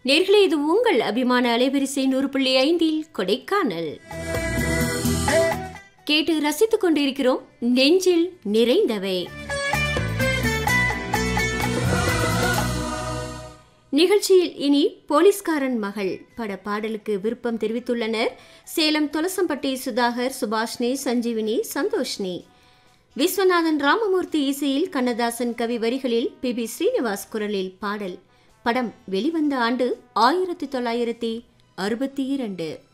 நேர்களே இது உங்கள் அபிமான அலைவரிசை நூறு புள்ளி ஐந்தில் கொடைக்கானல் கேட்டு ரசித்துக் கொண்டிருக்கிறோம் நெஞ்சில் நிறைந்தவை நிகழ்ச்சியில் இனி போலீஸ்காரன் மகள் பட பாடலுக்கு விருப்பம் தெரிவித்துள்ளனர் சேலம் தொலசம்பட்டி சுதாகர் சுபாஷ்னி சஞ்சீவினி சந்தோஷ்னி விஸ்வநாதன் ராமமூர்த்தி இசையில் கண்ணதாசன் கவி வரிகளில் பி பி ஸ்ரீனிவாஸ் குரலில் பாடல் படம் வெளிவந்த ஆண்டு ஆயிரத்தி தொள்ளாயிரத்தி அறுபத்தி இரண்டு